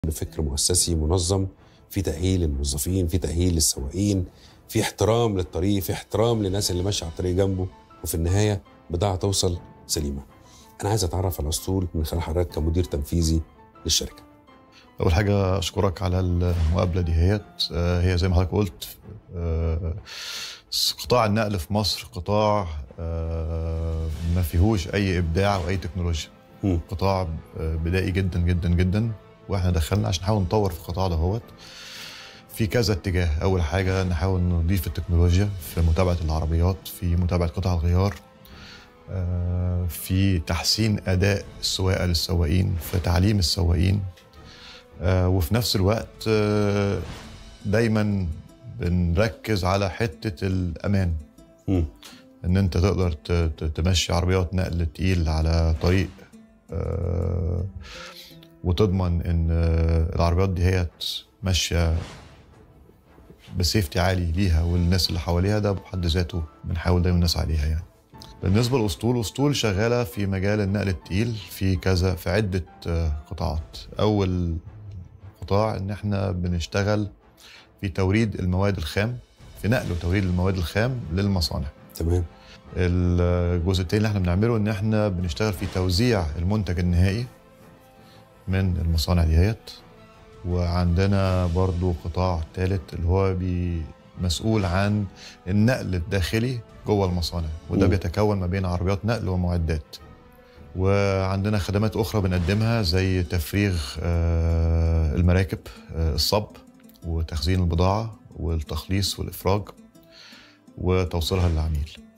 بفكر مؤسسي منظم في تأهيل للموظفين في تأهيل للسواقين في احترام للطريق في احترام للناس اللي ماشيه على الطريق جنبه وفي النهايه بضاعه توصل سليمه انا عايز اتعرف على اسطول من خلال حضرتك كمدير تنفيذي للشركه اول حاجه اشكرك على المقابله دي هيت آه، هي زي ما حضرتك قلت آه، قطاع النقل في مصر قطاع آه، ما فيهوش اي ابداع واي تكنولوجيا مم. قطاع آه، بدائي جدا جدا جدا واحنا دخلنا عشان نحاول نطور في القطاع دهوت في كذا اتجاه اول حاجه نحاول نضيف التكنولوجيا في متابعه العربيات في متابعه قطع الغيار آه، في تحسين اداء السواقه للسواقين في تعليم السواقين آه، وفي نفس الوقت آه، دايما بنركز على حته الامان مم. ان انت تقدر ت- ت- تمشي عربيات نقل تقيل على طريق آه، وتضمن ان آه، العربيات دي هي ماشيه بسيفتي عالي ليها والناس اللي حواليها ده بحد ذاته بنحاول دايما نسعى ليها يعني بالنسبه لاسطول اسطول شغاله في مجال النقل التقيل في كذا في عده آه، قطاعات اول قطاع ان احنا بنشتغل في توريد المواد الخام في نقل وتوريد المواد الخام للمصانع تمام الجزء التاني اللي احنا بنعمله ان احنا بنشتغل في توزيع المنتج النهائي من المصانع ديت وعندنا برضو قطاع ثالث اللي هو بي مسؤول عن النقل الداخلي جوه المصانع وده مم. بيتكون ما بين عربيات نقل ومعدات وعندنا خدمات اخرى بنقدمها زي تفريغ آه، المراكب آه، الصب وتخزين البضاعه والتخليص والافراج وتوصيلها للعميل